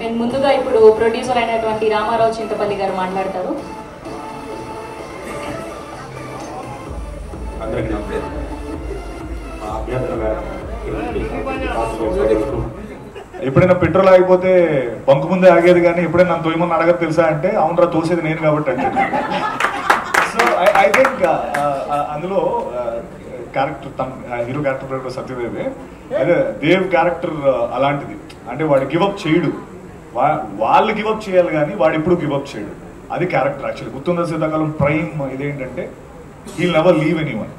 నేను ముందుగా ఇప్పుడు ప్రొడ్యూసర్ అయినటువంటి రామారావు చింతపల్లి గారు మాట్లాడతారు అందరికీ నమస్కారం. మా అభ్యర్థులుగా ఎప్పుడైనా పెట్రోల్ ఆగిపోతే బంకు ముందే ఆగేది కానీ ఎప్పుడైనా నన్ను తోయమని అడగదు తెలుసా అంటే అవునరా తోసేది నేను కాబట్టి అంటే సో ఐ థింక్ అందులో క్యారెక్టర్ తన హీరో క్యారెక్టర్ పేరు కూడా సత్యదేవి అదే దేవ్ క్యారెక్టర్ అలాంటిది అంటే వాడు గివప్ చేయడు వా- వాళ్ళు గివప్ చేయాలి కానీ వాడు ఎప్పుడు గివప్ చేయడు అది క్యారెక్టర్ యాక్చువల్లీ గుర్తుందా శీతాకాలం ప్రైమ్ ఇదేంటంటే he never leave anyone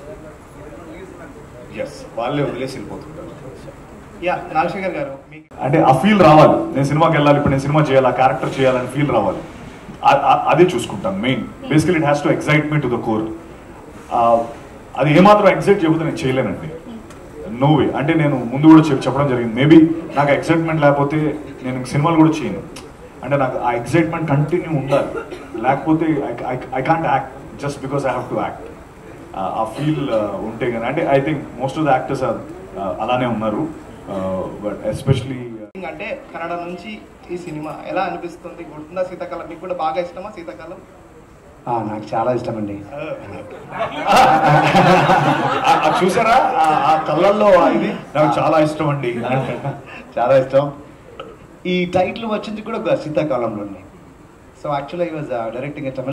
ఎస్ వాళ్ళే వదిలేసి వెళ్ళిపోతుంటారు యా రాజశేఖర్ గారు మీకు అంటే ఆ ఫీల్ రావాలి నేను సినిమాకి వెళ్ళాలి ఇప్పుడు నేను సినిమా చేయాలి ఆ క్యారెక్టర్ చేయాలని ఫీల్ రావాలి ఆ- ఆ- అదే చూసుకుంటాను main basically it has to excite me to the core అది ఏమాత్రం ఎక్సైట్ చేయకపోతే నేను చేయలేనండి నో వే అంటే నేను ముందు కూడా చెప్- చెప్పడం జరిగింది మేబీ నాకు ఎక్సైట్మెంట్ లేకపోతే నేను ఇంక సినిమాలు కూడా చేయను అంటే నాకు ఆ ఎక్సైట్మెంట్ కంటిన్యూ ఉండాలి లేకపోతే I can't act just because I have to act ఆ ఫీల్ ఉంటే కానీ అంటే I think most of the actors అలానే ఉన్నారు బట్ ఎస్పెషలీ అంటే కన్నడ నుంచి ఈ సినిమా ఎలా అనిపిస్తుంది గుర్తుందా శీతాకాలం మీకు కూడా బాగా ఇష్టమా శీతాకాలం ఆ, నాకు చాలా ఇష్టం అండి చూసారా ఆ- ఆ కళ్ళల్లో ఆ ఇది నాకు చాలా ఇష్టం అండి చాలా ఇష్టం ఈ టైటిల్ వచ్చింది కూడా ఒక శీతాకాలంలో so actually I was directing